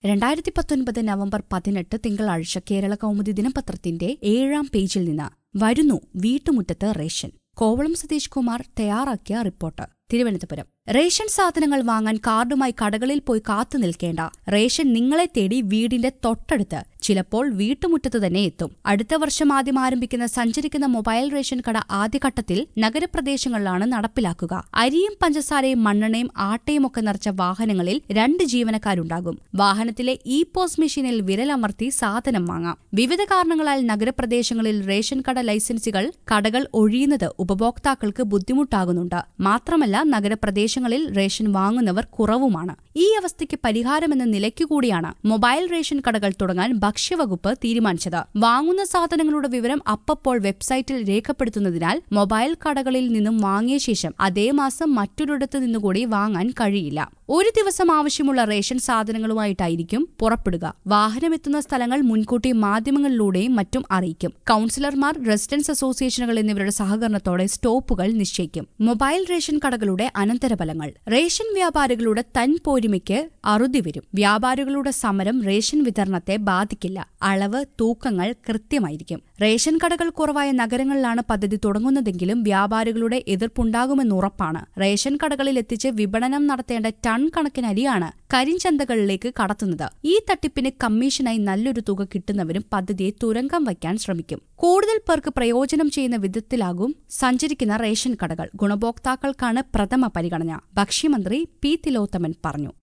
രണ്ടായിരത്തി പത്തൊൻപത് നവംബർ പതിനെട്ട് തിങ്കളാഴ്ച കേരള കൗമുദി ദിനപത്രത്തിന്റെ ഏഴാം പേജിൽ നിന്ന് വരുന്നു വീട്ടുമുറ്റത്ത് റേഷൻ കോവളം സതീഷ് കുമാർ തയ്യാറാക്കിയ റിപ്പോർട്ട് തിരുവനന്തപുരം റേഷൻ സാധനങ്ങൾ വാങ്ങാൻ കാർഡുമായി കടകളിൽ പോയി കാത്തു നിൽക്കേണ്ട റേഷൻ നിങ്ങളെ തേടി വീടിന്റെ തൊട്ടടുത്ത് ചിലപ്പോൾ വീട്ടുമുറ്റത്ത് തന്നെ എത്തും അടുത്ത വർഷം ആദ്യം ആരംഭിക്കുന്ന സഞ്ചരിക്കുന്ന മൊബൈൽ റേഷൻ കട ആദ്യഘട്ടത്തിൽ നഗരപ്രദേശങ്ങളിലാണ് നടപ്പിലാക്കുക അരിയും പഞ്ചസാരയും മണ്ണെണ്ണയും ആട്ടയും ഒക്കെ നിറച്ച വാഹനങ്ങളിൽ രണ്ട് ജീവനക്കാരുണ്ടാകും വാഹനത്തിലെ ഇ പോസ് മെഷീനിൽ വിരലമർത്തി സാധനം വാങ്ങാം വിവിധ കാരണങ്ങളാൽ നഗരപ്രദേശങ്ങളിൽ റേഷൻ കട ലൈസൻസുകൾ കടകൾ ഒഴിയുന്നത് ഉപഭോക്താക്കൾക്ക് ബുദ്ധിമുട്ടാകുന്നുണ്ട് മാത്രമല്ല നഗരപ്രദേശങ്ങളിൽ റേഷൻ വാങ്ങുന്നവർ കുറവുമാണ് ഈ അവസ്ഥയ്ക്ക് പരിഹാരമെന്ന നിലയ്ക്കുകൂടിയാണ് മൊബൈൽ റേഷൻ കടകൾ തുടങ്ങാൻ ഭക്ഷ്യവകുപ്പ് തീരുമാനിച്ചത് വാങ്ങുന്ന സാധനങ്ങളുടെ വിവരം അപ്പപ്പോൾ വെബ്സൈറ്റിൽ രേഖപ്പെടുത്തുന്നതിനാൽ മൊബൈൽ കടകളിൽ നിന്നും വാങ്ങിയ ശേഷം അതേ മാസം മറ്റൊരിടത്തു നിന്നുകൂടി വാങ്ങാൻ കഴിയില്ല ഒരു ദിവസം ആവശ്യമുള്ള റേഷൻ സാധനങ്ങളുമായിട്ടായിരിക്കും പുറപ്പെടുക വാഹനമെത്തുന്ന സ്ഥലങ്ങൾ മുൻകൂട്ടി മാധ്യമങ്ങളിലൂടെയും മറ്റും അറിയിക്കും കൌൺസിലർമാർ റെസിഡൻസ് അസോസിയേഷനുകൾ എന്നിവരുടെ സഹകരണത്തോടെ സ്റ്റോപ്പുകൾ നിശ്ചയിക്കും മൊബൈൽ റേഷൻ കടകളുടെ അനന്തരഫലങ്ങൾ റേഷൻ വ്യാപാരികളുടെ തൻ പോരിമയ്ക്ക് അറുതി വരും വ്യാപാരികളുടെ സമരം റേഷൻ വിതരണത്തെ ബാധിക്കില്ല അളവ് തൂക്കങ്ങൾ കൃത്യമായിരിക്കും റേഷൻ കടകൾ കുറവായ നഗരങ്ങളിലാണ് പദ്ധതി തുടങ്ങുന്നതെങ്കിലും വ്യാപാരികളുടെ എതിർപ്പുണ്ടാകുമെന്ന് ഉറപ്പാണ് റേഷൻ കടകളിൽ എത്തിച്ച് വിപണനം നടത്തേണ്ട ടൺ കണക്കിന് അരിയാണ് കരിഞ്ചന്തകളിലേക്ക് കടത്തുന്നത് ഈ തട്ടിപ്പിന് കമ്മീഷനായി നല്ലൊരു തുക കിട്ടുന്നവരും പദ്ധതിയെ തുരങ്കം വയ്ക്കാൻ ശ്രമിക്കും കൂടുതൽ പേർക്ക് പ്രയോജനം ചെയ്യുന്ന വിധത്തിലാകും സഞ്ചരിക്കുന്ന റേഷൻ കടകൾ ഗുണഭോക്താക്കൾക്കാണ് പ്രഥമ പരിഗണന ഭക്ഷ്യമന്ത്രി പി തിലോത്തമൻ പറഞ്ഞു